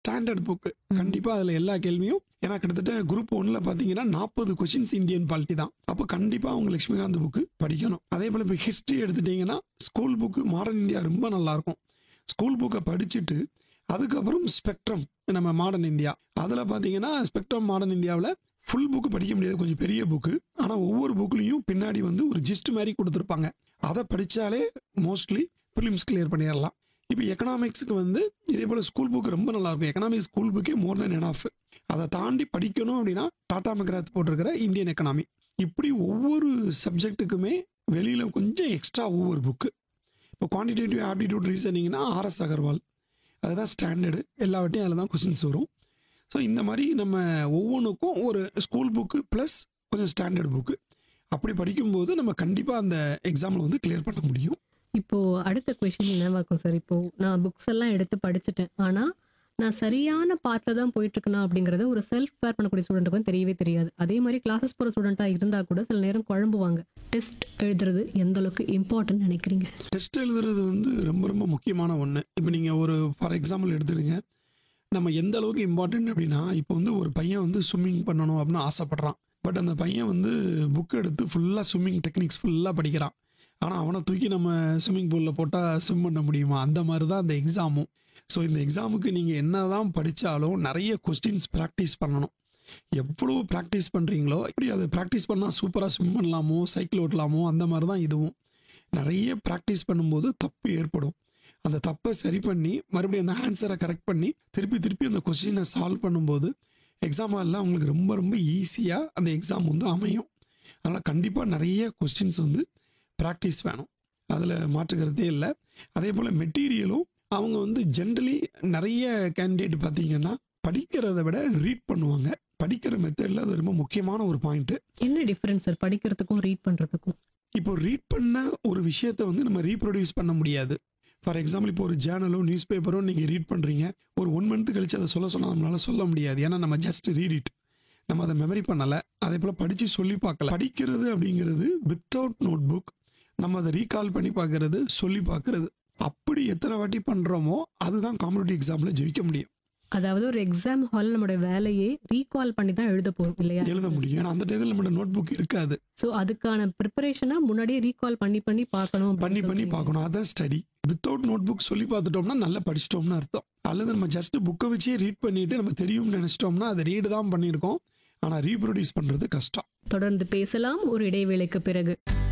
Standard book கண்டிப்பா அதுல எல்லா கேள்வியும் ஏன்னா கிட்டத்தட்ட குரூப் ஒன்ல பாத்தீங்கன்னா நாற்பது கொஸ்டின்ஸ் இந்தியன் பாலிட்டி தான் அப்போ கண்டிப்பா அவங்க லட்சுமிகாந்த் புக்கு படிக்கணும் அதே போல இப்போ ஹிஸ்டரி எடுத்துட்டீங்கன்னா ஸ்கூல் புக்கு மாடர்ன் இந்தியா ரொம்ப நல்லா இருக்கும் ஸ்கூல் புக்கை படிச்சுட்டு அதுக்கப்புறம் ஸ்பெக்ட்ரம் நம்ம மாடர்ன் இந்தியா அதில் பார்த்தீங்கன்னா ஸ்பெக்ட்ரம் மாடர்ன் இந்தியாவில் ஃபுல் புக்கு படிக்க முடியாது கொஞ்சம் பெரிய புக்கு ஆனால் ஒவ்வொரு புக்லேயும் பின்னாடி வந்து ஒரு ஜிஸ்ட் மாதிரி கொடுத்துருப்பாங்க அதை படித்தாலே மோஸ்ட்லி ப்ரிலிம்ஸ் கிளியர் பண்ணிடலாம் இப்போ எக்கனாமிக்ஸுக்கு வந்து இதே போல் ஸ்கூல் புக் ரொம்ப நல்லா இருக்கும் எக்கனாமிக்ஸ் ஸ்கூல் புக்கே மோர் தென் எனாஃப் அதை தாண்டி படிக்கணும் அப்படின்னா டாடா மெக்ராத் போட்டிருக்கிற இந்தியன் எக்கனாமி இப்படி ஒவ்வொரு சப்ஜெக்ட்டுக்குமே வெளியில் கொஞ்சம் எக்ஸ்ட்ரா ஒவ்வொரு புக்கு இப்போ குவான்டிடேட்டிவ் ஆப்டிடியூட் ரீசனிங்னா ஆர்எஸ் அகர்வால் அதுதான் ஸ்டாண்டர்டு எல்லாவற்றையும் அதில் தான் கொஷின்ஸ் வரும் ஸோ இந்த மாதிரி நம்ம ஒவ்வொன்றுக்கும் ஒரு ஸ்கூல் புக்கு ப்ளஸ் கொஞ்சம் ஸ்டாண்டர்ட் புக்கு அப்படி படிக்கும்போது நம்ம கண்டிப்பாக அந்த எக்ஸாமில் வந்து கிளியர் பண்ண முடியும் இப்போ அடுத்த கொஷின் என்னவா இருக்கும் சார் இப்போ நான் புக்ஸ் எல்லாம் எடுத்து படிச்சுட்டேன் ஆனா நான் சரியான பாத்துல தான் போயிட்டு இருக்கேனா அப்படிங்கறது ஒரு செல்ஃப் கேர் பண்ணக்கூடிய ஸ்டூடெண்ட்டுக்கு வந்து தெரியவே தெரியாது அதே மாதிரி கிளாஸஸ் போற ஸ்டூடெண்டா இருந்தா கூட சில நேரம் குழம்புவாங்க டெஸ்ட் எழுதுறது எந்த அளவுக்கு இம்பார்ட்டன்ட் நினைக்கிறீங்க டெஸ்ட் எழுதுறது வந்து ரொம்ப ரொம்ப முக்கியமான ஒன்று இப்போ நீங்கள் ஒரு ஃபார் எக்ஸாம்பிள் எடுத்துடுங்க நம்ம எந்த அளவுக்கு இம்பார்ட்டன்ட் அப்படின்னா இப்போ வந்து ஒரு பையன் வந்து ஸ்விம்மிங் பண்ணணும் அப்படின்னு ஆசைப்படுறான் பட் அந்த பையன் வந்து புக் எடுத்து ஃபுல்லாக ஸ்விம்மிங் டெக்னிக்ஸ் ஃபுல்லாக படிக்கிறான் ஆனால் அவனை தூக்கி நம்ம ஸ்விம்மிங் பூலில் போட்டால் ஸ்விம் பண்ண முடியுமா அந்த மாதிரி தான் அந்த எக்ஸாமும் ஸோ இந்த எக்ஸாமுக்கு நீங்கள் என்ன தான் படித்தாலும் நிறைய கொஸ்டின்ஸ் ப்ராக்டிஸ் பண்ணணும் எவ்வளோ ப்ராக்டிஸ் பண்ணுறீங்களோ எப்படி அதை ப்ராக்டிஸ் பண்ணால் சூப்பராக ஸ்விம் பண்ணலாமோ சைக்கிள் ஓட்டலாமோ அந்த மாதிரி தான் இதுவும் நிறைய ப்ராக்டிஸ் பண்ணும்போது தப்பு ஏற்படும் அந்த தப்பை சரி பண்ணி மறுபடியும் அந்த ஆன்சரை கரெக்ட் பண்ணி திருப்பி திருப்பி அந்த கொஸ்டினை சால்வ் பண்ணும்போது எக்ஸாம் எல்லாம் உங்களுக்கு ரொம்ப ரொம்ப ஈஸியாக அந்த எக்ஸாம் வந்து அமையும் அதனால் கண்டிப்பாக நிறைய கொஸ்டின்ஸ் வந்து ப்ராக்டிஸ் வேணும் அதில் மாற்றுக்கிறதே இல்லை அதே போல் மெட்டீரியலும் அவங்க வந்து ஜென்ரலி நிறைய கேண்டிடேட் பார்த்தீங்கன்னா படிக்கிறத விட ரீட் பண்ணுவாங்க படிக்கிற மெத்தடில் அது ரொம்ப முக்கியமான ஒரு பாயிண்ட்டு என்ன டிஃபரன்ஸ் சார் படிக்கிறதுக்கும் ரீட் பண்றதுக்கும் இப்போ ரீட் பண்ண ஒரு விஷயத்தை வந்து நம்ம ரீப்ரொடியூஸ் பண்ண முடியாது ஃபார் எக்ஸாம்பிள் இப்போ ஒரு ஜேர்னலோ நியூஸ் பேப்பரோ நீங்கள் ரீட் பண்ணுறீங்க ஒரு ஒன் மந்த் கழிச்சு அதை சொல்ல சொன்னால் நம்மளால சொல்ல முடியாது ஏன்னா நம்ம ஜஸ்ட் ரீட் இட் நம்ம அதை மெமரி பண்ணலை அதே போல் படித்து சொல்லி பார்க்கல படிக்கிறது அப்படிங்கிறது வித்தவுட் நோட் புக் நம்ம அதை ரீகால் பண்ணி பார்க்கறது சொல்லி பார்க்கறது அப்படி எத்தனை வாட்டி பண்ணுறோமோ அதுதான் காம்படிட்டிவ் எக்ஸாமில் ஜெயிக்க முடியும் அதாவது ஒரு எக்ஸாம் ஹால் நம்மளோட வேலையே ரீகால் பண்ணி தான் எழுத போறோம் இல்லையா எழுத முடியும் ஏன்னா அந்த டயத்தில் நம்மளோட நோட் புக் இருக்காது ஸோ அதுக்கான ப்ரிப்பரேஷனா முன்னாடியே ரீகால் பண்ணி பண்ணி பார்க்கணும் அப்படின்னு பண்ணி பண்ணி சொல்றீங்க. பார்க்கணும் அதான் ஸ்டடி வித்தவுட் நோட் புக் சொல்லி பார்த்துட்டோம்னா நல்லா படிச்சிட்டோம்னு அர்த்தம் அல்லது நம்ம ஜஸ்ட் புக்கை வச்சே ரீட் பண்ணிட்டு நம்ம தெரியும்னு நினைச்சிட்டோம்னா அதை ரீடு தான் பண்ணியிருக்கோம் ஆனால் ரீப்ரொடியூஸ் பண்ணுறது கஷ்டம் தொடர்ந்து பேசலாம் ஒரு இடைவேளைக்கு பிறகு